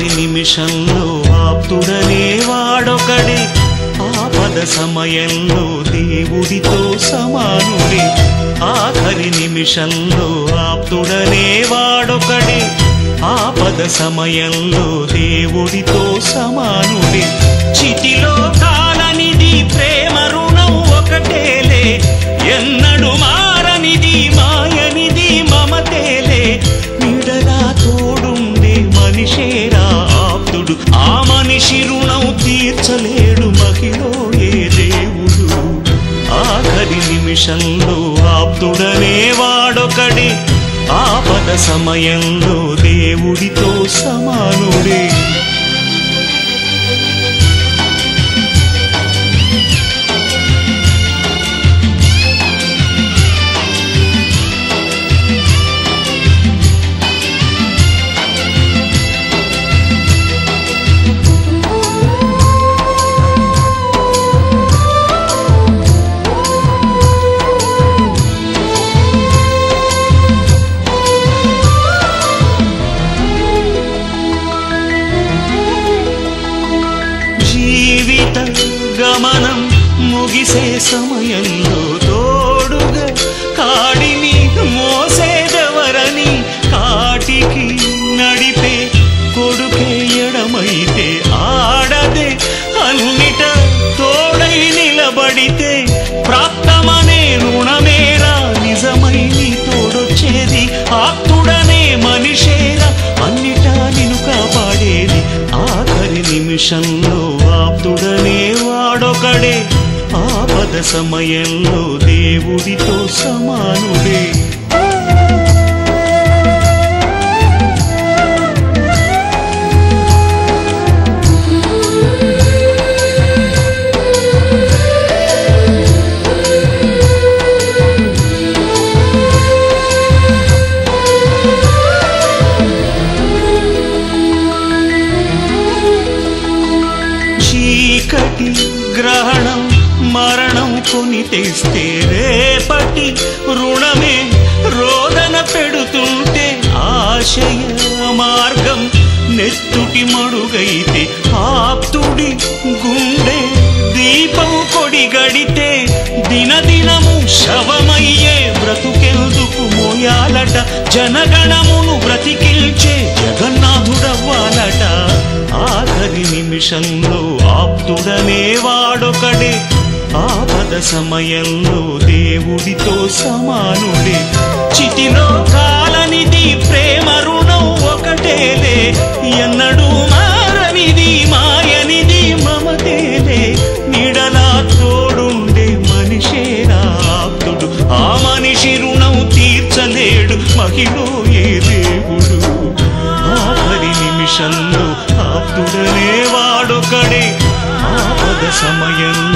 ఆఖరి నిమిషంలో ఆప్తుడనే వాడొకడే ఆపద సమయంలో దేవుడితో సమానుడే ఆఖరి నిమిషంలో ఆప్తుడనే వాడొకడే ఆపద సమయంలో దేవుడితో సమానుడే చితిలో కాలనిది ప్రేమ రుణం ఒకటేలే ఎన్నడు మారనిది మాయనిది మమతేలే నిడగా తోడుండే మనిషేరా ఆప్తుడు ఆ మనిషి రుణం తీర్చలేడు మహిళో ఏ దేవుడు ఆఖరి నిమిషంలో ఆప్తుడనే వాడొకడే ఆపద సమయంలో దేవుడితో సమానుడే జీవిత గమనం ముగిసే సమయంలో తోడుగా కాడిని మోసేదెవరని కాటికి నడిపే కొడుకే ఎడమైతే ఆడదే అన్నిట తోడై నిలబడితే ప్రాప్తమనే రుణమేరా నిజమై నీ తోడొచ్చేది ఆప్తుడనే మనిషేరా అన్నిటా నిన్ను కాపాడేది ఆఖరి నిమిషంలో ఆప్తుడనే వాడొకడే ఆపద సమయంలో దేవుడితో సమానుడే చీకటి గ్రహణం మరణం కొని తెస్తే రేపటి రుణమే రోదన పెడుతుంటే ఆశయ మార్గం నెత్తుటి మడుగైతే ఆప్తుడి గుండె దీపం కొడిగడితే దినదినము శవమయ్యే బ్రతుకెందుకు మోయాలట జనగణమును బ్రతికిల్చే జగన్నాథుడవ్వాలట ఆఖరి నిమిషంలో ఆప్తుడనే వాడొకడే ఆపద సమయంలో దేవుడితో సమానుడే చితిలో కాలనిది ప్రేమ రుణం ఒకటేలే ఎన్నడూ మారనిది మాయనిది మమతేలే నిడలా తోడుండే మనిషేరా ఆప్తుడు ఆ మనిషి రుణం తీర్చలేడు మహిళో ఏ దేవుడు ఆఖరి నిమిషంలో ఆప్తుడనే వాడొకడే ఆపద సమయంలో